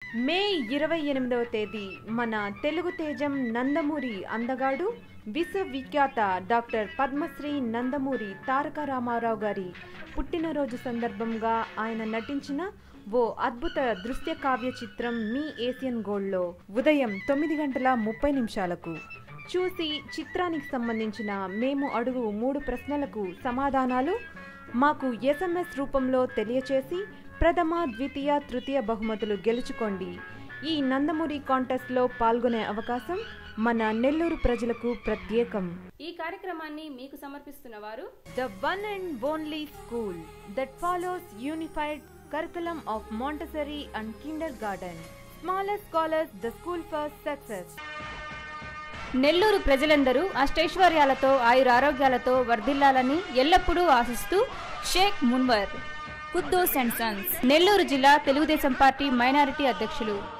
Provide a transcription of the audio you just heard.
మే ఇరవై ఎనిమిదవ తేదీ మన తెలుగు తేజం నందమూరి అందగాడు విశ్వవిఖ్యాత డాక్టర్ పద్మశ్రీ నందమూరి తారక రామారావు గారి పుట్టినరోజు సందర్భంగా ఆయన నటించిన ఓ అద్భుత దృశ్య కావ్య చిత్రం మీ ఏసియన్ గోల్డ్లో ఉదయం తొమ్మిది గంటల ముప్పై నిమిషాలకు చూసి చిత్రానికి సంబంధించిన మేము అడుగు మూడు ప్రశ్నలకు సమాధానాలు మాకు ఎస్ఎంఎస్ రూపంలో తెలియచేసి ప్రథమ ద్వితీయ తృతీయ బహుమతులు గెలుచుకోండి ఈ నందమూరి కాంటెస్ట్లో పాల్గొనే అవకాశం మన నెల్లూరు ప్రజలకు ప్రత్యేకం ఈ కార్యక్రమాన్ని మీకు సమర్పిస్తున్న వారు the one and only school that follows unified curriculum of Montessori and kindergarten smallest scholars the school for success Nellore ప్రజలందరూ అష్టైశ్వర్యాలతో ఆయురారోగ్యాలతో వర్ధిల్లాలని ఎల్లప్పుడూ ఆశిస్తూ షేక్ మున్వర్ కుద్దోస్ అండ్ సన్స్ నెల్లూరు జిల్లా తెలుగుదేశం పార్టీ మైనారిటీ అధ్యక్షులు